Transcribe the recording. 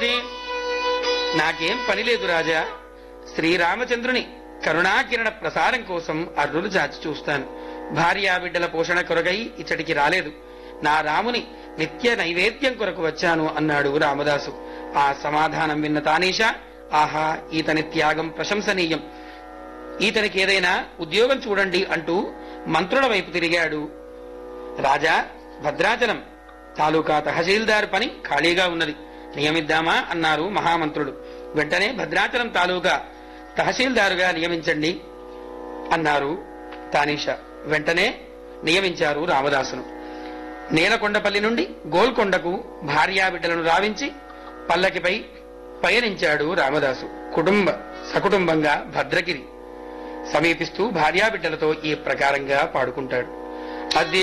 ఏమిటి నాకేం పని లేదు రాజా శ్రీరామచంద్రుని కరుణాకిరణ ప్రసారం కోసం అర్రులు చాచి చూస్తాను భార్యా బిడ్డల పోషణ కొరకై ఇచ్చటికి రాలేదు నా రాముని నిత్య నైవేద్యం కొరకు వచ్చాను అన్నాడు రామదాసు ఆ సమాధానం విన్న తానీష ఆహా ఈతని త్యాగం ప్రశంసనీయం ఈతనికి ఏదైనా ఉద్యోగం చూడండి అంటూ మంత్రుల వైపు తిరిగాడు రాజా భద్రాచలం తాలూకా తహసీల్దార్ పని ఖాళీగా ఉన్నది నియమిద్దామా అన్నారు మహామంత్రులు వెంటనే భద్రాచలం తాలూకా తహసీల్దారుగా నియమించండి అన్నారు తానీష వెంటనే నియమించారు రామదాసును నేలకొండపల్లి నుండి గోల్కొండకు భార్యా బిడ్డలను రావించి పల్లకిపై పయనించాడు రామదాసు కుటుంబ సకుటుంబంగా భద్రగిరి సమీపిస్తూ భార్యాబిడ్డలతో ఈ ప్రకారంగా పాడుకుంటాడు అదే